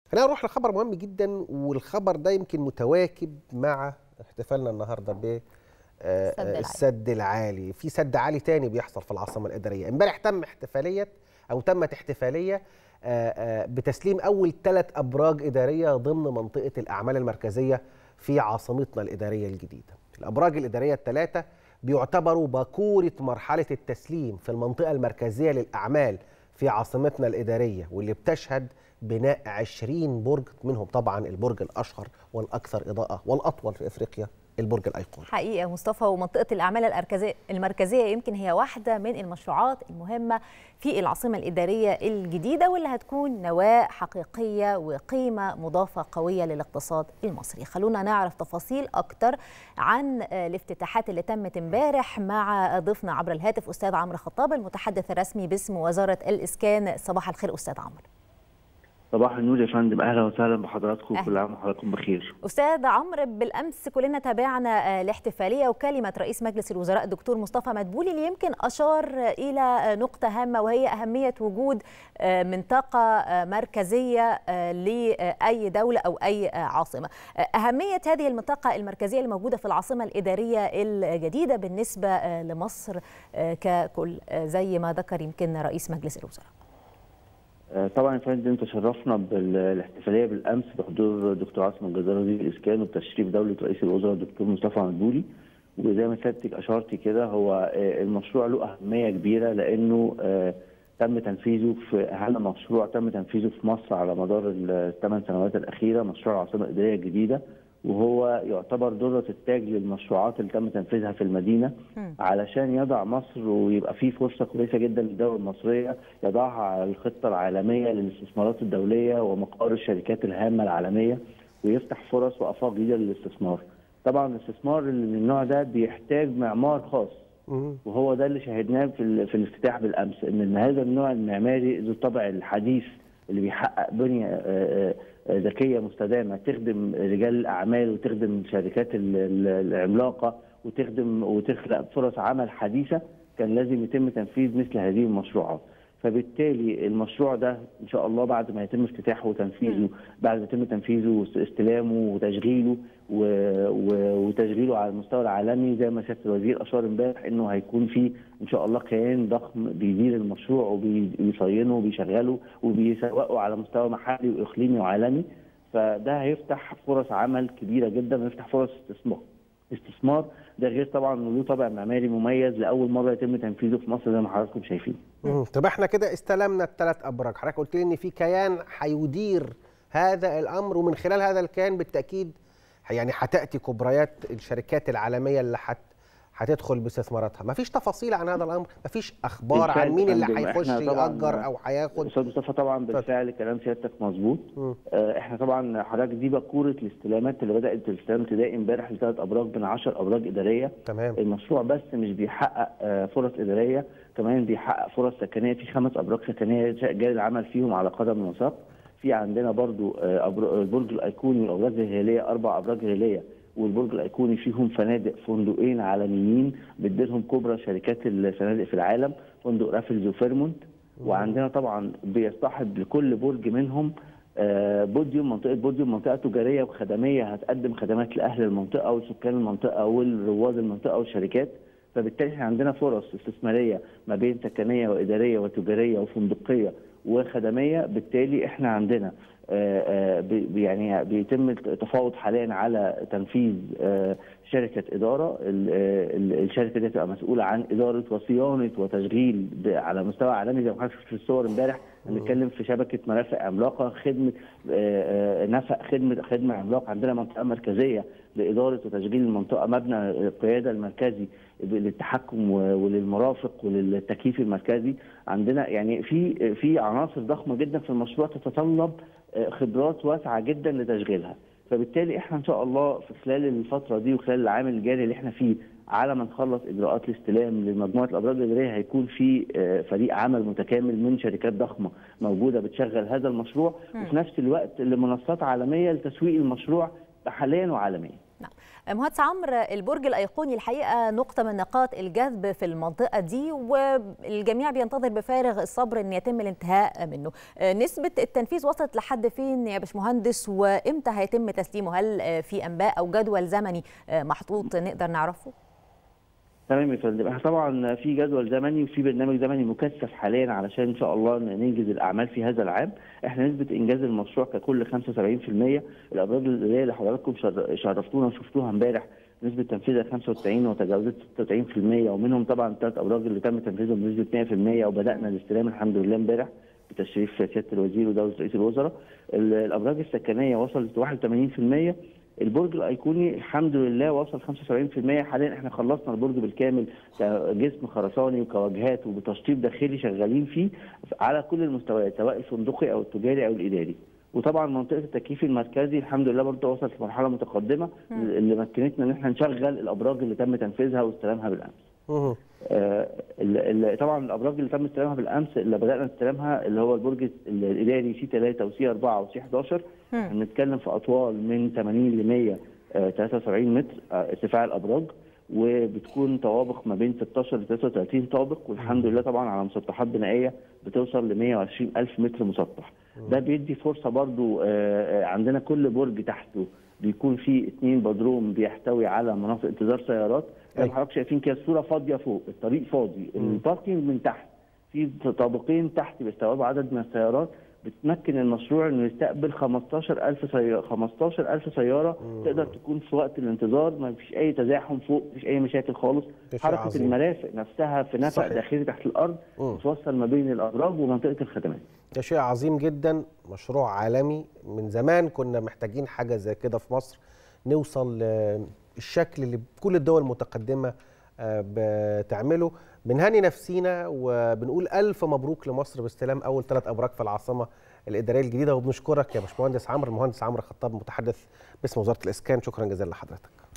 خلينا نروح لخبر مهم جدا والخبر ده يمكن متواكب مع احتفالنا النهارده ب آه، السد العالي. السد العالي في سد عالي تاني بيحصل في العاصمه الاداريه امبارح تم احتفاليه او تمت احتفاليه آه، آه، بتسليم اول ثلاث ابراج اداريه ضمن منطقه الاعمال المركزيه في عاصمتنا الاداريه الجديده الابراج الاداريه الثلاثه بيعتبروا باكوره مرحله التسليم في المنطقه المركزيه للاعمال في عاصمتنا الاداريه واللي بتشهد بناء 20 برج منهم طبعا البرج الاشهر والاكثر اضاءه والاطول في افريقيا البرج الايقوني حقيقة مصطفى ومنطقة الأعمال الأركزية المركزية يمكن هي واحدة من المشروعات المهمة في العاصمة الإدارية الجديدة واللي هتكون نواة حقيقية وقيمة مضافة قوية للاقتصاد المصري خلونا نعرف تفاصيل أكتر عن آه، الافتتاحات اللي تمت امبارح مع ضيفنا عبر الهاتف أستاذ عمرو خطاب المتحدث الرسمي باسم وزارة الإسكان صباح الخير أستاذ عمرو صباح النور يا فندم اهلا وسهلا بحضراتكم أهلا. كل عام وحضراتكم بخير أستاذ عمرو بالأمس كلنا تابعنا آه، الاحتفالية وكلمة رئيس مجلس الوزراء الدكتور مصطفى مدبولي اللي يمكن أشار آه، إلى آه، نقطة هامة وهي أهمية وجود آه، منطقة آه، مركزية آه، لأي دولة أو أي آه، عاصمة آه، أهمية هذه المنطقة المركزية الموجودة في العاصمة الإدارية الجديدة بالنسبة آه، لمصر آه، ككل آه، زي ما ذكر يمكن رئيس مجلس الوزراء آه، طبعا يا فندم تشرفنا بالاحتفاليه بالامس بحضور دكتور عاصم الجزار وزير الاسكان وبتشريف دوله رئيس الوزراء الدكتور مصطفى مدبولي وزي ما سيادتك اشرتي كده هو آه، المشروع له اهميه كبيره لانه آه، تم تنفيذه في اهم مشروع تم تنفيذه في مصر على مدار الثمان سنوات الاخيره مشروع العاصمه الاداريه الجديده وهو يعتبر درة التاج للمشروعات اللي تم تنفيذها في المدينة مم. علشان يضع مصر ويبقى فيه فرصة كويسة جدا للدولة المصرية يضعها على الخطة العالمية للاستثمارات الدولية ومقار الشركات الهامة العالمية ويفتح فرص وآفاق جديدة للاستثمار. طبعا الاستثمار اللي من النوع ده بيحتاج معمار خاص مم. وهو ده اللي شاهدناه في ال- في الافتتاح بالامس ان هذا النوع المعماري ذو الطابع الحديث اللي بيحقق بنيه آه، آه، ذكيه مستدامه تخدم رجال الاعمال وتخدم الشركات ال- ال- العملاقه وتخدم وتخلق فرص عمل حديثه كان لازم يتم تنفيذ مثل هذه المشروعات فبالتالي المشروع ده ان شاء الله بعد ما يتم افتتاحه وتنفيذه بعد ما يتم تنفيذه واستلامه وتشغيله و... و... وتشغيله على المستوى العالمي زي ما سياده الوزير اشار امبارح انه هيكون في ان شاء الله كيان ضخم بيدير المشروع وبيصينه وبيشغله وبيسوقه على مستوى محلي واقليمي وعالمي فده هيفتح فرص عمل كبيره جدا ويفتح فرص استثمار استثمار ده غير طبعا انه له طابع معماري مميز لاول مره يتم تنفيذه في مصر زي ما حضراتكم شايفين مم. طب احنا كده استلمنا الثلاث ابراج حضرتك قلت لي ان في كيان هيدير هذا الامر ومن خلال هذا الكيان بالتاكيد يعني هتاتي كبريات الشركات العالميه اللي هت هتدخل باستثماراتها مفيش تفاصيل عن هذا الامر مفيش اخبار عن بالفعل مين اللي فندم، هيخش إحنا طبعاً ياجر او هياخد استاذ مصطفى طبعا بالفعل كلام سيادتك مظبوط مم. آه، احنا طبعا حضرتك دي بكوره الاستلامات اللي بدات الاستلام ابتدائي امبارح لثلاث ابراج من 10 ابراج اداريه تمام المشروع بس مش بيحقق آه، فرص اداريه كمان بيحقق فرص سكنيه في خمس ابراج سكنيه جاري العمل فيهم على قدم وساق في عندنا برضو آه، أبر- البرج الايقوني والابراج الهلاليه اربع ابراج هلاليه والبرج الايقوني فيهم فنادق فندقين عالميين بتديرهم كبرى شركات الفنادق في العالم فندق رافلز وفيرمونت وعندنا طبعا بيصطحب لكل برج منهم آه، بوديوم منطقه بوديوم منطقه تجاريه وخدميه هتقدم خدمات لاهل المنطقه وسكان المنطقه والرواد المنطقه والشركات فبالتالي احنا عندنا فرص استثماريه ما بين سكنيه واداريه وتجاريه وفندقيه وخدميه بالتالي احنا عندنا آه، آه، بي- يعني بيتم التفاوض حاليا على تنفيذ آه، شركه اداره ال- آه، ال- الشركه دي هتبقى مسؤوله عن اداره وصيانه وتشغيل ب- على مستوى عالمي زي ما حضرتك شفت في الصور امبارح بنتكلم في شبكه مرافق عملاقه خدمه آه، آه، نفق خدمه خدمه عملاقه عندنا منطقه مركزيه لاداره وتشغيل المنطقه مبنى القياده المركزي للتحكم و- وللمرافق وللتكييف المركزي عندنا يعني في في عناصر ضخمه جدا في المشروع تتطلب آه، خبرات واسعه جدا لتشغيلها فبالتالي احنا ان شاء الله في خلال الفتره دي وخلال العام الجاري اللي احنا فيه على ما نخلص اجراءات الاستلام لمجموعه الابراج الاداريه هيكون في آه، فريق عمل متكامل من شركات ضخمه موجوده بتشغل هذا المشروع وفي نفس الوقت لمنصات عالميه لتسويق المشروع حاليا وعالميا نعم مهندس عمرو البرج الايقوني الحقيقه نقطه من نقاط الجذب في المنطقه دي والجميع بينتظر بفارغ الصبر ان يتم الانتهاء منه نسبه التنفيذ وصلت لحد فين يا باشمهندس وامتى هيتم تسليمه هل في انباء او جدول زمني محطوط نقدر نعرفه تمام يا فندم احنا طبعا في جدول زمني وفي برنامج زمني مكثف حاليا علشان ان شاء الله ننجز الاعمال في هذا العام احنا نسبه انجاز المشروع ككل 75% الابراج اللي حضراتكم شرفتونا وشفتوها امبارح نسبه تنفيذها 95 وتجاوزت 96% ومنهم طبعا ثلاث ابراج اللي تم تنفيذهم بنسبه 100% وبدانا الاستلام الحمد لله امبارح بتشريف سياده الوزير ودوله رئيس الوزراء الابراج السكنيه وصلت 81% البرج الايقوني الحمد لله وصل 75% حاليا احنا خلصنا البرج بالكامل كجسم خرساني وكواجهات وبتشطيب داخلي شغالين فيه على كل المستويات سواء الفندقي او التجاري او الاداري وطبعا منطقه التكييف المركزي الحمد لله برضه وصلت لمرحله متقدمه اللي مكنتنا ان احنا نشغل الابراج اللي تم تنفيذها واستلامها بالامس. آه طبعا الابراج اللي تم استلامها بالامس اللي بدانا استلامها اللي هو البرج الاداري سي 3 وسي 4 وسي 11 هنتكلم في اطوال من 80 ل 173 متر ارتفاع الابراج وبتكون طوابق ما بين 16 ل 33 طابق والحمد لله طبعا على مسطحات بنائيه بتوصل ل 120 الف متر مسطح ده بيدي فرصه برضو عندنا كل برج تحته بيكون فيه اثنين بدروم بيحتوي على مناطق انتظار سيارات زي ما حضرتك شايفين كده الصوره فاضيه فوق الطريق فاضي الباركينج من تحت في طابقين تحت بيستوعبوا عدد من السيارات بتمكن المشروع انه يستقبل 15000 سياره 15000 سياره مم. تقدر تكون في وقت الانتظار ما فيش اي تزاحم فوق ما فيش اي مشاكل خالص حركه عظيم. المرافق نفسها في نفق داخلي تحت الارض بتوصل ما بين الابراج ومنطقه الخدمات ده شيء عظيم جدا مشروع عالمي من زمان كنا محتاجين حاجه زي كده في مصر نوصل للشكل اللي كل الدول المتقدمه بتعمله بنهني نفسينا وبنقول ألف مبروك لمصر باستلام أول ثلاث أبراج في العاصمة الإدارية الجديدة وبنشكرك يا باشمهندس عمرو المهندس عمرو خطاب متحدث باسم وزارة الإسكان شكرا جزيلا لحضرتك